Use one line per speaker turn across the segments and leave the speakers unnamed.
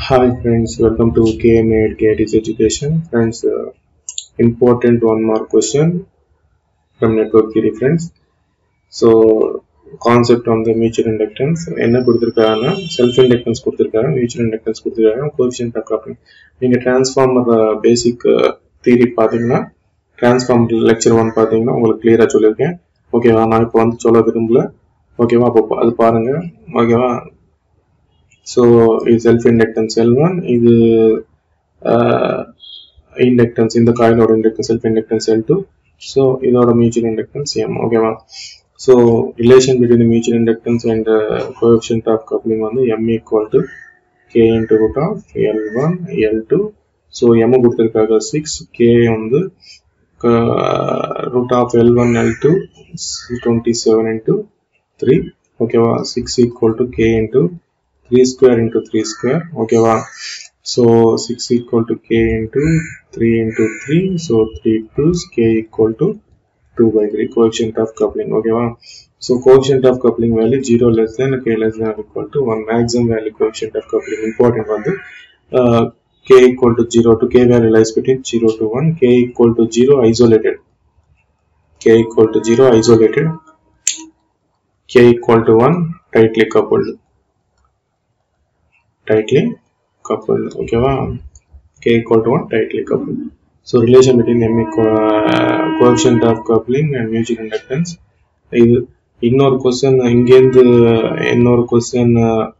Hi friends, welcome to KMA KT's Education. Friends, uh, important one more question from network theory friends. So, concept வந்து mutual inductance என்ன கொடுத்துருக்காங்கன்னா self inductance கொடுத்துருக்காங்க mutual inductance கொடுத்துருக்காங்க coefficient of coupling நீங்கள் transformer basic theory பார்த்தீங்கன்னா transformer lecture one பார்த்தீங்கன்னா உங்களுக்கு கிளியராக சொல்லியிருக்கேன் ஓகேவா நான் இப்போ வந்து சொல்ல விரும்பல ஓகேவா அப்போ அது பாருங்க ஓகேவா ஸோ இது செல்ஃப் இண்டக்டன்ஸ் எல் ஒன் இது இண்டக்டன்ஸ் இந்த காயிலோட inductance self inductance L two so இதோட மியூச்சுவல் இண்டக்டன்ஸ் எம் ஓகேவா so relation between mutual inductance and coefficient of coupling வந்து M equal to K into root of L one L two so M கொடுத்துருக்காங்க six K வந்து root of L one L two twenty seven into three ஓகேவா six equal to K into 3 square into 3 square ஓகேவா so 6 equal to k into 3 into 3 so 3 plus k equal to 2 by 3 coefficient of coupling ஓகேவா so coefficient of coupling value 0 less than k less than or equal to 1 maximum value coefficient of coupling important வந்து uh, k equal to 0 to k value lies between 0 to 1 k equal to 0 isolated k equal to 0 isolated k equal to 1 tightly coupled tightly coupled ஓகேவா k equal to 1 tightly coupled so relation between m uh, coefficient of coupling and mutual inductance இது இன்னொரு question இங்கேருந்து இன்னொரு question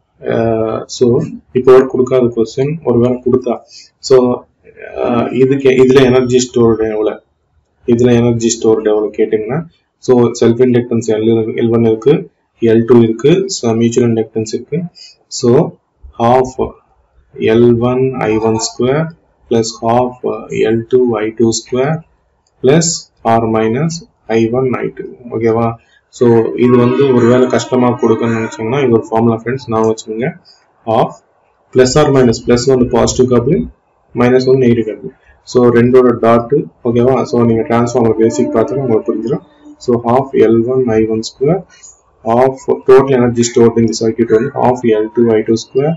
so இப்போ ஒரு கொடுக்காத question ஒருவேளை கொடுத்தா ஸோ இதுக்கு இதில் எனர்ஜி ஸ்டோர்டு எவ்வளோ இதில் எனர்ஜி ஸ்டோர்டு எவ்வளோ கேட்டிங்கன்னா so self inductance L L one இருக்கு எல் டூ இருக்கு மியூச்சுவல் இண்டக்டன்ஸ் இருக்கு so half L1 I1 square plus half L2 I2 square plus or minus I1 I2 ஓகேவா ஸோ இது வந்து ஒருவேளை கஷ்டமாக கொடுக்கணும்னு நினச்சிங்கன்னா இது ஒரு ஃபார்முலா ஃப்ரெண்ட்ஸ் நான் வச்சுக்கோங்க of plus or minus plus வந்து பாசிட்டிவ் கப்ளிங் மைனஸ் வந்து நெகட்டிவ் கப்ளிங் ஸோ ரெண்டோட டாட்டு ஓகேவா ஸோ நீங்கள் டிரான்ஸ்ஃபார்மர் பேசிக் பார்த்தா உங்களுக்கு புரிஞ்சிடும் so half L one I one square of total energy stored இந்த சர்க்கியூட் வந்து half L two I two square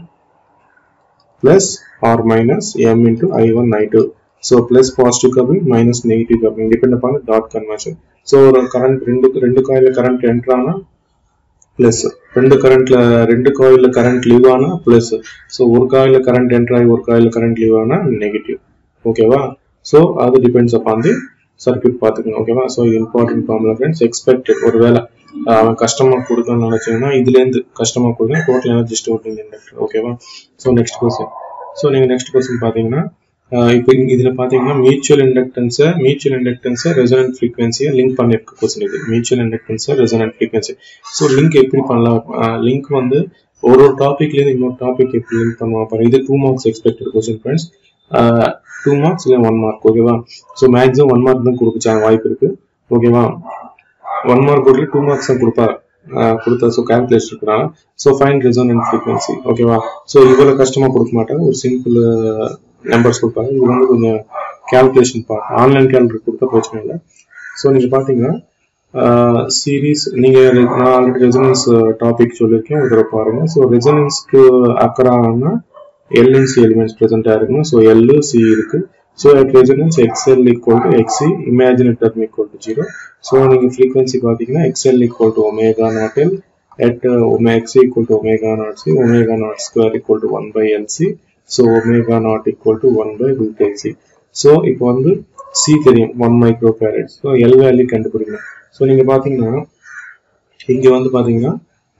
plus or minus m into i1 i2 so plus positive coupling minus negative coupling depend upon the dot conversion so ஒரு current ரெண்டு ரெண்டு காயில current enter ஆனா plus ரெண்டு currentல ரெண்டு காயில current leave ஆனா plus so ஒரு காயில current enter ஆகி ஒரு காயில current leave ஆனா negative ஓகேவா so அது depends upon the circuit பார்த்துக்கணும் ஓகேவா ஸோ இது இம்பார்ட்டன்ட் ஃபார்முலா ஃப்ரெண்ட்ஸ் எக்ஸ்பெக்டட் ஒருவேளை அவன் கஸ்டமர் கொடுக்கணும்னு நினைச்சீங்கன்னா இதுலேருந்து கஸ்டமர் கொடுங்க டோட்டல் எனர்ஜி ஸ்டோரிங் இண்டக்டர் ஓகேவா ஸோ நெக்ஸ்ட் கொஸ்டின் ஸோ நீங்கள் நெக்ஸ்ட் கொஸ்டின் பார்த்தீங்கன்னா இப்போ இதில் பார்த்தீங்கன்னா மியூச்சுவல் இண்டக்டன்ஸை மியூச்சுவல் இண்டக்டன்ஸை ரெசனன்ட் ஃப்ரீக்வன்சியை லிங்க் பண்ணியிருக்க கொஸ்டின் இது மியூச்சுவல் இண்டக்டன்ஸை ரெசனன்ட் ஃப்ரீக்வன்சி ஸோ லிங்க் எப்படி பண்ணலாம் லிங்க் வந்து ஒரு ஒரு டாபிக்லேருந்து இன்னொரு டாபிக் எப்படி லிங்க் பண்ணுவோம் பாருங்க இது two marks expected question friends two marks இல்லை ஒன் மார்க் ஓகேவா ஸோ மேக்ஸிமம் ஒன் மார்க் தான் கொடுக்க வாய்ப்பு இருக்கு ஓகேவா ஒன் மார்க் போட்டு டூ மார்க்ஸ் தான் கொடுப்பாரு கொடுத்தா ஸோ கால்குலேஷன் இருக்கிறாங்க ஸோ ஃபைன் ரெசோனன்ட் ஃப்ரீக்வன்சி ஓகேவா ஸோ இவ்வளோ கஷ்டமாக கொடுக்க மாட்டாங்க ஒரு சிம்பிள் நம்பர்ஸ் கொடுப்பாங்க இது வந்து கொஞ்சம் கேல்குலேஷன் பார்க்க ஆன்லைன் கேல்குலேட் கொடுத்தா பிரச்சனை இல்லை ஸோ நீங்கள் பார்த்தீங்கன்னா சீரீஸ் நீங்கள் நான் ஆல்ரெடி ரெசனன்ஸ் டாபிக் சொல்லியிருக்கேன் ஒரு தடவை பாருங்க ஸோ ரெசனன்ஸ்க்கு அக்கறாங்கன்னா எல்என்சி எலிமெண்ட்ஸ் ப்ரெசென்ட்டாக இருக்கணும் ஸோ எல்லு சி இருக்கு so at resonance XL equal to XC imaginary term equal to 0 so நீங்கள் ஃப்ரீக்வன்சி பார்த்தீங்கன்னா XL equal to omega naught L at uh, omega XC equal to omega naught C omega naught square equal to 1 by LC so omega naught equal to 1 by root LC so இப்போ வந்து C தெரியும் 1 micro farad so L value கண்டுபிடிக்கணும் so நீங்கள் பார்த்தீங்கன்னா இங்கே வந்து பார்த்தீங்கன்னா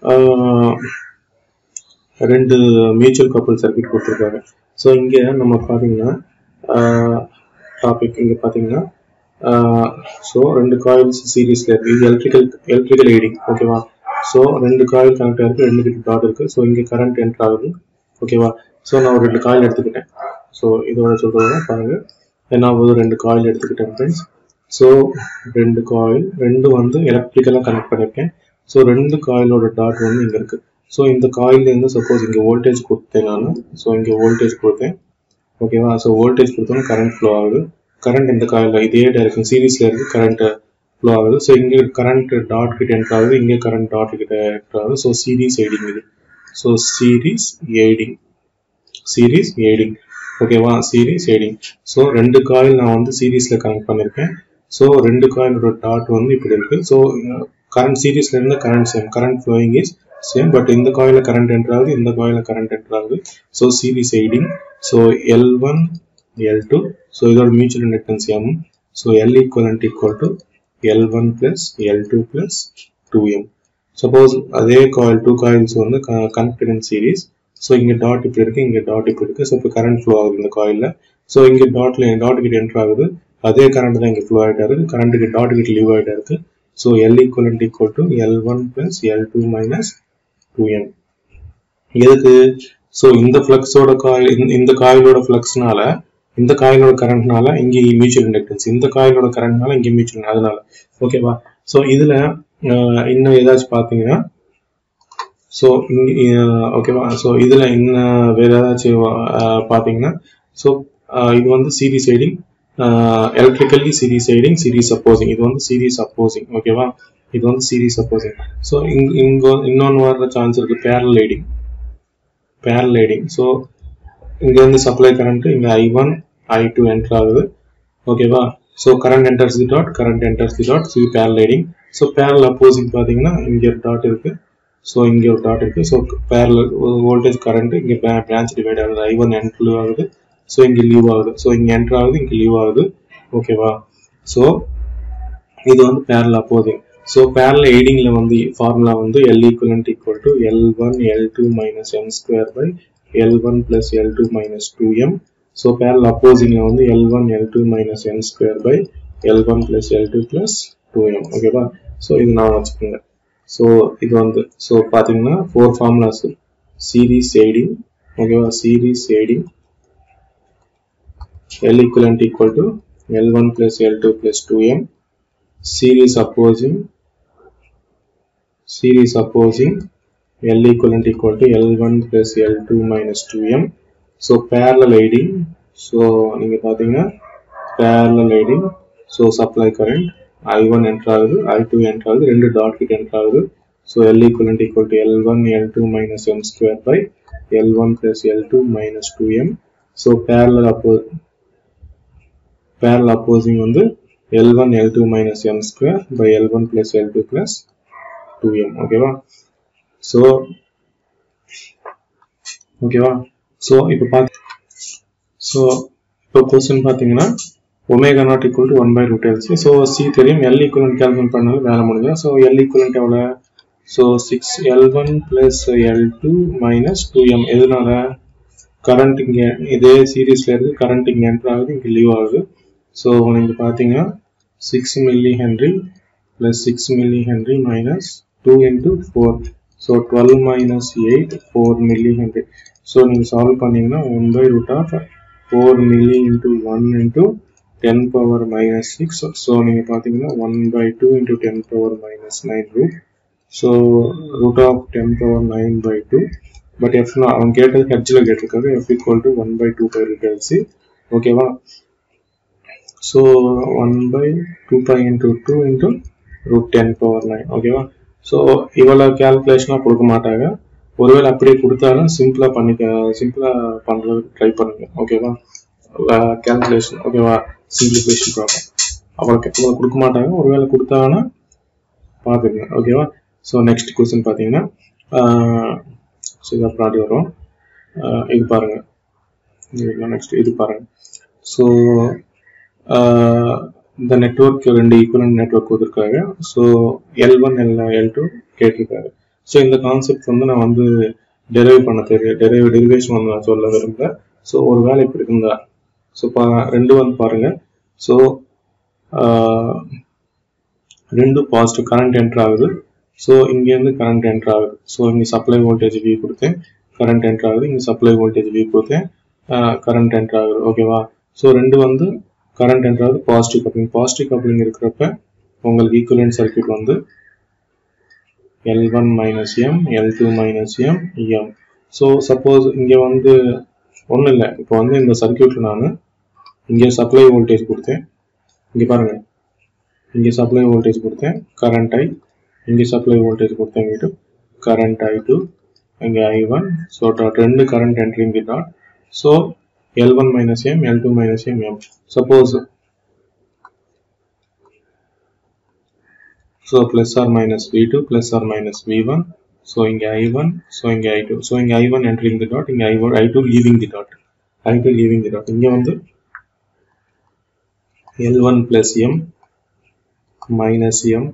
ரெண்டு மியூச்சுவல் கப்பல் சர்க்கியூட் கொடுத்துருக்காங்க ஸோ இங்கே நம்ம பார்த்தீங்கன்னா டாபிக் இங்கே பார்த்தீங்கன்னா ஸோ ரெண்டு காயில்ஸ் சீரீஸில் இருக்குது இது எலக்ட்ரிக்கல் எலக்ட்ரிக்கல் எய்டிங் ஓகேவா ஸோ ரெண்டு காயில் கனெக்ட் ஆகிருக்கு ரெண்டு கிட்ட டாட் இருக்குது ஸோ இங்கே கரண்ட் என்ட்ரு ஆகுது ஓகேவா ஸோ நான் ஒரு ரெண்டு காயில் எடுத்துக்கிட்டேன் ஸோ இதோட சொல்கிறது பாருங்கள் என்ன ஆகுது ரெண்டு காயில் எடுத்துக்கிட்டேன் ஃப்ரெண்ட்ஸ் ஸோ ரெண்டு காயில் ரெண்டு வந்து எலக்ட்ரிக்கலாக கனெக்ட் பண்ணியிருக்கேன் ஸோ ரெண்டு காயிலோட டாட் வந்து இங்கே இருக்குது ஸோ இந்த காயிலேருந்து சப்போஸ் இங்கே வோல்டேஜ் கொடுத்தேன் நான் ஸோ இங்கே வோல்டேஜ் கொடுத்தேன் ஓகேவா ஸோ வோல்டேஜ் கொடுத்தோம்னா கரண்ட் ஃப்ளோ ஆகுது கரண்ட் இந்த காயில் இதே டைரக்ஷன் சீரீஸ்ல இருக்கு கரண்ட் ஃப்ளோ ஆகுது ஸோ இங்கே கரண்ட் டாட் கிட்ட என்ட்ரு ஆகுது இங்கே கரண்ட் டாட் கிட்ட என்ட்ரு ஆகுது ஸோ சீரீஸ் எய்டிங் இது so series aiding series aiding ஓகேவா சீரிஸ் எய்டிங் ஸோ ரெண்டு காயில் நான் வந்து சீரீஸ்ல கனெக்ட் பண்ணியிருக்கேன் ஸோ ரெண்டு காயிலோட டாட் வந்து இப்படி இருக்கு ஸோ கரண்ட் சீரீஸ்ல இருந்த current same current flowing is same but இந்த காயில கரண்ட் என்டர் ஆகுது இந்த காயில கரண்ட் என்டர் ஆகுது so series aiding so L one L two so இதோட mutual inductance M so L equivalent equal to L one plus L two plus two M suppose அதே coil two coils வந்து connected in series so இங்கே dot இப்படி இருக்கு இங்கே dot இப்படி இருக்கு so இப்போ கரண்ட் ஃப்ளோ ஆகுது இந்த காயிலில் ஸோ இங்கே டாட்ல டாட் கிட்ட என்டர் ஆகுது அதே கரண்ட் தான் இங்கே ஃப்ளோ ஆகிட்டா இருக்கு கரண்ட் கிட்ட டாட் கிட்ட லீவ் ஆகிட்டா இருக்கு so L equivalent equal to L one plus L two minus two M எதுக்கு ஸோ இந்த ஃப்ளக்ஸோட காயில் இந்த காயிலோட ஃப்ளக்ஸ்னால இந்த காயிலோட கரண்ட்னால இங்கே மியூச்சுவல் இண்டக்டன்ஸ் இந்த காயிலோட கரண்ட்னால இங்கே மியூச்சுவல் அதனால ஓகேவா ஸோ இதுல இன்னும் ஏதாச்சும் பார்த்தீங்கன்னா ஸோ ஓகேவா ஸோ இதில் இன்னும் வேற ஏதாச்சும் பார்த்தீங்கன்னா ஸோ இது வந்து series aiding electrically series aiding series opposing இது வந்து சீரிஸ் அப்போசிங் ஓகேவா இது வந்து சீரிஸ் அப்போசிங் ஸோ இங் இங்க இன்னொன்று வர சான்ஸ் இருக்கு parallel aiding parallel aiding so இங்கேருந்து சப்ளை கரண்ட் இங்கே I one I two enter ஆகுது ஓகேவா so current enters the dot current enters the dot see parallel aiding so parallel opposing பார்த்தீங்கன்னா இங்கே ஒரு டாட் இருக்கு ஸோ இங்கே ஒரு டாட் இருக்கு ஸோ பேரல் வோல்டேஜ் கரண்ட் இங்கே பிரான்ச் டிவைட் ஆகுது ஐ ஒன் என்ட்ரு ஆகுது ஸோ இங்கே லீவ் ஆகுது ஸோ இங்கே என்ட்ரு ஆகுது இங்கே லீவ் ஆகுது ஓகேவா ஸோ இது வந்து பேரல் அப்போசிங் ஸோ பேரல் எய்டிங்ல வந்து ஃபார்முலா வந்து L equivalent equal to L one L two minus M square by L one plus L two minus two M so parallel அப்போசிங்ல வந்து L one L two minus M square by L one plus L two plus two M ஓகேவா so இது நான் வச்சுக்கோங்க so இது வந்து so பார்த்தீங்கன்னா four formulas series aiding ஓகேவா series aiding L equivalent equal to L1 plus L2 plus 2M series opposing series opposing L equivalent equal to L1 plus L2 minus 2M so parallel aiding so நீங்க பாத்தீங்கன்னா parallel aiding so supply current I1 enter ஆகுது I2 enter ஆகுது ரெண்டு dot கிட்ட enter ஆகுது so L equivalent equal to L1 L2 minus M square by L1 plus L2 minus 2M so parallel opposite parallel opposing வந்து L1 L2 minus M square by L1 plus L2 plus 2M ஓகேவா so ஓகேவா so இப்போ பார்த்து so இப்போ question பார்த்தீங்கன்னா omega naught equal to one by root LC so C தெரியும் L equivalent calculate பண்ணாலும் வேலை முடியும் ஸோ எல் ஈக்குவலண்ட் எவ்வளோ so six L one plus L two minus two M எதனால கரண்ட் இங்கே இதே சீரீஸ்ல இருக்கு கரண்ட் இங்கே என்டர் ஆகுது இங்கே லீவ் ஆகுது ஸோ நீங்கள் பார்த்தீங்கன்னா six milli henry plus six milli henry minus two into four so twelve minus eight four milli henry so நீங்கள் சால்வ் பண்ணீங்கன்னா one by root of four milli into one into ten power minus six so நீங்கள் பார்த்தீங்கன்னா one by two into ten power minus nine root so root of ten power nine by two but F அவன் கேட்டது ஹெட்ஜில் கேட்டிருக்காரு F equal to one by two pi root LC ஓகேவா so one by two pi into two into root ten power nine ஓகேவா so இவ்வளோ கேல்குலேஷனாக கொடுக்க மாட்டாங்க ஒருவேளை அப்படியே கொடுத்தாலும் சிம்பிளாக பண்ணிக்க சிம்பிளாக பண்ணுறதுக்கு ட்ரை பண்ணுங்க ஓகேவா கேல்குலேஷன் ஓகேவா சிம்பிளிஃபிகேஷன் ப்ராப்ளம் அவ்வளோ அவ்வளோ கொடுக்க மாட்டாங்க ஒருவேளை கொடுத்தாங்கன்னா பார்த்துக்கங்க ஓகேவா ஸோ நெக்ஸ்ட் கொஸ்டின் பார்த்தீங்கன்னா ஸோ இதை ப்ராடி வரும் இது பாருங்க நெக்ஸ்ட் இது பாருங்க ஸோ இந்த நெட்ஒர்க் ரெண்டு ஈக்குவலண்ட் நெட்ஒர்க் கொடுத்துருக்காங்க so L one L L two கேட்டிருக்காரு ஸோ இந்த கான்செப்ட் வந்து நான் வந்து டெரைவ் பண்ண தெரியும் டெரைவ் டெரிவேஷன் வந்து நான் சொல்ல விரும்பல ஸோ ஒரு வேலை இப்படி இருக்குங்களா ஸோ பா ரெண்டு வந்து பாருங்க ஸோ ரெண்டு பாசிட்டிவ் கரண்ட் என்டர் ஆகுது ஸோ இங்கேருந்து கரண்ட் என்டர் ஆகுது ஸோ இங்கே சப்ளை வோல்டேஜ் வி கொடுத்தேன் கரண்ட் என்டர் ஆகுது இங்கே சப்ளை வோல்டேஜ் வி கொடுத்தேன் கரண்ட் என்டர் ஆகுது ஓகேவா ஸோ ரெண்டு வந்து கரண்ட் என்றாவது பாசிட்டிவ் கப்ளிங் பாசிட்டிவ் கப்ளிங் இருக்கிறப்ப உங்களுக்கு ஈக்குவலன்ட் சர்க்கியூட் வந்து L one minus M L two minus M M so suppose இங்கே வந்து ஒன்றும் இல்லை இப்போ வந்து இந்த சர்க்கியூட்டில் நான் இங்கே சப்ளை வோல்டேஜ் கொடுத்தேன் இங்கே பாருங்கள் இங்கே சப்ளை வோல்டேஜ் கொடுத்தேன் கரண்ட் ஐ இங்கே சப்ளை வோல்டேஜ் கொடுத்தேன் வீட்டு கரண்ட் ஐ டூ இங்கே ஐ ஒன் ஸோ டாட் ரெண்டு current entering the dot so L one minus M L two minus M M suppose so plus or minus V two plus or minus V one so இங்கே I one so இங்கே I two so இங்கே I one entering the dot இங்கே I one I two leaving the dot I two leaving the dot இங்கே வந்து L one plus M minus M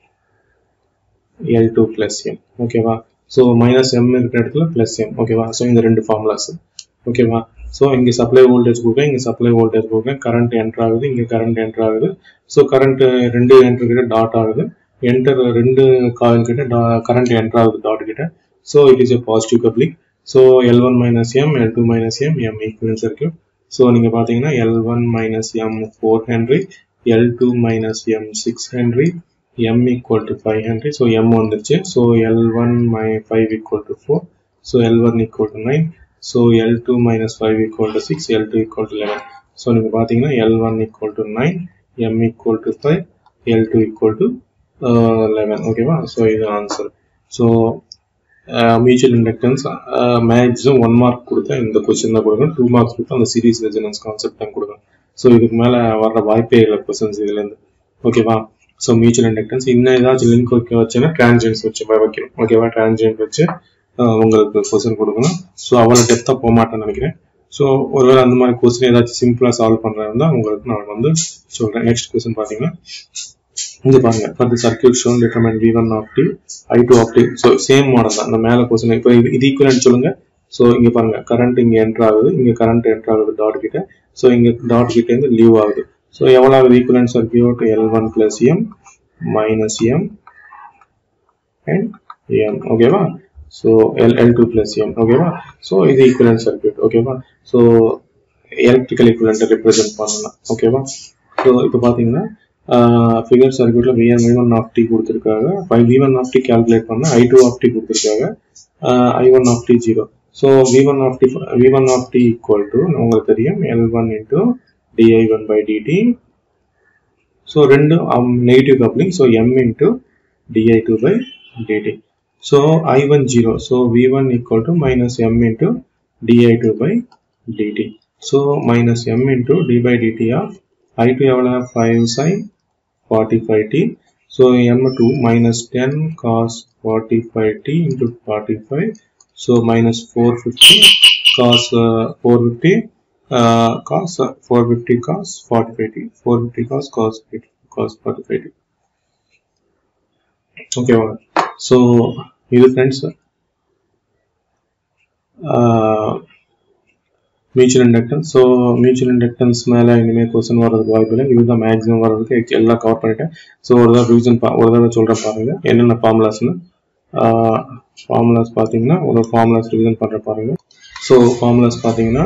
L two plus M ஓகேவா so minus M இருக்கிற இடத்துல plus M ஓகேவா so இந்த ரெண்டு formulas ஓகேவா ஸோ இங்கே சப்ளை வோல்டேஜ் கொடுக்குறேன் இங்கே சப்ளை வோல்டேஜ் கொடுக்குறேன் கரண்ட் என்டர் ஆகுது இங்கே கரண்ட் என்டர் ஆகுது ஸோ கரண்ட் ரெண்டு என்டர் கிட்ட டாட் ஆகுது என்டர் ரெண்டு காயில் கிட்ட கரண்ட் என்டர் ஆகுது டாட் கிட்ட so it is a positive coupling so L one minus M L two minus M M equivalence circuit so நீங்கள் பார்த்தீங்கன்னா L one minus M four henry L two minus M six henry m equal to 5 Henry. So m வந்துருச்சு. So L1 my 5 equal to 4. So L1 equal to 9. So L2 minus 5 equal to 6. L2 equal to 11. So நீங்க பாத்தீங்கன்னா L1 equal to 9. m equal to 5. L2 equal to uh, 11. ஓகேவா? So இது answer. So mutual inductance maximum one mark கொடுத்தா இந்த question தான் கொடுக்கணும் two marks கொடுத்தா அந்த சீரிஸ் ரெசனன்ஸ் கான்செப்ட் தான் கொடுக்கணும் ஸோ இதுக்கு மேலே வர்ற வாய்ப்பே இல்லை கொஸ்டின்ஸ் இதுலேருந்து ஓகேவா ஸோ மியூச்சுவல் இண்டக்டன்ஸ் இன்னும் ஏதாச்சும் லிங்க் வைக்க வச்சுன்னா டிரான்ஜென்ஸ் வச்சு வைக்கணும் ஓகேவா டிரான்ஜென்ட் வச்சு உங்களுக்கு கொஸ்டின் கொடுக்கணும் ஸோ அவ்வளோ டெப்த்தாக போக மாட்டேன்னு நினைக்கிறேன் ஸோ ஒருவேளை அந்த மாதிரி கொஸ்டின் ஏதாச்சும் சிம்பிளாக சால்வ் பண்ணுறதா உங்களுக்கு நான் வந்து சொல்கிறேன் நெக்ஸ்ட் கொஸ்டின் பார்த்தீங்கன்னா இங்க பாருங்க for the circuit shown determine V one of T I two of T so same model தான் இந்த மேலே கொஸ்டின் இப்போ இது இது ஈக்குவலன்ட் சொல்லுங்க ஸோ இங்க பாருங்க கரண்ட் இங்க என்டர் ஆகுது இங்க கரண்ட் என்டர் ஆகுது டாட் கிட்ட ஸோ இங்க டாட் கிட்ட இருந்து லீவ் ஆகுது ஸோ எவ்வளோ ஆகுது equivalent circuit L one plus M minus M and M ஓகேவா so L L two plus M ஓகேவா ஸோ இது ஈக்குவலன்ட் சர்க்கியூட் ஓகேவா ஸோ எலக்ட்ரிக்கல் ஈக்குவலண்ட்டை ரெப்ரசென்ட் பண்ணலாம் ஓகேவா ஸோ இப்போ பார்த்தீங்கன்னா ஃபிகர் சர்க்கியூட்ல VN V one of T கொடுத்துருக்காங்க five V one of T calculate பண்ண ஐ டூ ஆஃப் டி கொடுத்துருக்காங்க I one of T zero so V one of T V one of T equal to உங்களுக்கு தெரியும் L one into D I one by D T so ரெண்டு negative coupling so M into D I two by D T so I one zero so V one equal to minus M into D I two by D T so minus M into D by D T of I2 எவ்வளோ 5 sin 45t so m2 minus 10 cos 45t into 45 so minus 450 cos uh, 450 uh, cos uh, 450 cos 45t 450 cos cos cos 45t okay so இது friends mutual inductance so mutual inductance மேலே இனிமேல் question வர்றதுக்கு வாய்ப்பு இல்லை இதுதான் maximum வர்றதுக்கு எல்லாம் cover பண்ணிட்டேன் ஸோ ஒரு தடவை ரிவிஷன் ஒரு தடவை சொல்கிறேன் பாருங்க என்னென்ன ஃபார்முலாஸ்னு ஃபார்முலாஸ் பார்த்தீங்கன்னா ஒரு ஃபார்முலாஸ் ரிவிஷன் பண்ணுற பாருங்க ஸோ ஃபார்முலாஸ் பார்த்தீங்கன்னா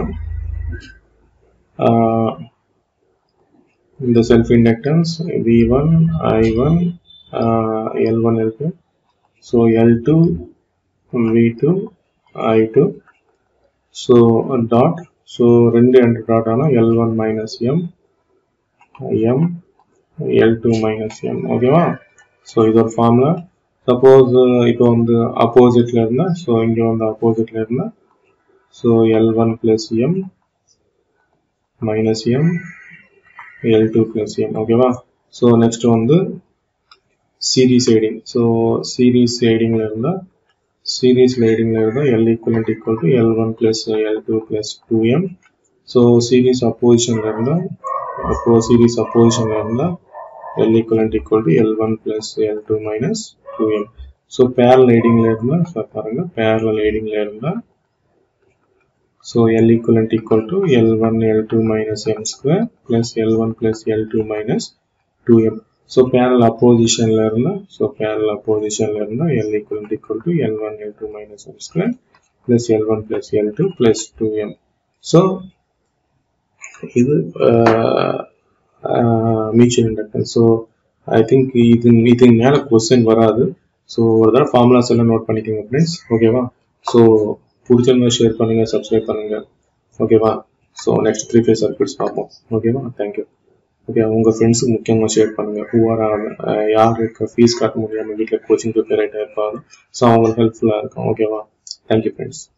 இந்த self inductance V one I one L one இருக்கு so L two V two I two so dot so ரெண்டு என்ட்ரு டாட் ஆனால் L one minus M M L two minus M ஓகேவா so இது ஒரு formula suppose இப்போ வந்து அப்போசிட்ல இருந்தால் ஸோ இங்கே வந்து அப்போசிட்ல இருந்தால் so L one plus M minus M L two plus M ஓகேவா ஸோ நெக்ஸ்ட் வந்து சீரீஸ் ஹெடிங் ஸோ சீரீஸ் ஹெடிங்ல இருந்தால் சீரீஸ் லைடிங்ல இருந்தால் L equivalent equal to L one plus L two plus two M so series அப்போசிஷன்ல இருந்தால் அப்போ series அப்போசிஷன்ல இருந்தால் L equivalent equal to L one plus L two minus two M so பேர் லைடிங்ல இருந்தால் ஸோ பாருங்க பேரல லைடிங்ல இருந்தால் so L equivalent equal to L one L two minus M square plus L one plus L two minus two M so parallel அப்போசிஷன்ல இருந்தால் so parallel அப்போசிஷன்ல இருந்தால் L equal equal to L one L two minus M square plus L one plus L two plus two M so இது mutual inductance so I think இது இது மேலே question வராது so ஒரு தடவை ஃபார்முலாஸ் எல்லாம் நோட் பண்ணிக்கோங்க ஃப்ரெண்ட்ஸ் ஓகேவா ஸோ பிடிச்சிருந்தா ஷேர் பண்ணுங்க சப்ஸ்கிரைப் பண்ணுங்க ஓகேவா so next three phase circuits பார்ப்போம் ஓகேவா தேங்க்யூ ஓகே உங்கள் ஃப்ரெண்ட்ஸுக்கு முக்கியமாக ஷேர் பண்ணுங்கள் ஹூஆர் யாருக்கு ஃபீஸ் கட்ட முடியாமல் வீட்டில் கோச்சிங் ப்ரிப்பேர் ஆகிட்டே இருப்பாங்க ஸோ அவங்களுக்கு ஹெல்ப்ஃபுல்லாக இருக்கும் ஓகேவா தேங்க்யூ ஃப்ரெண்ட்ஸ்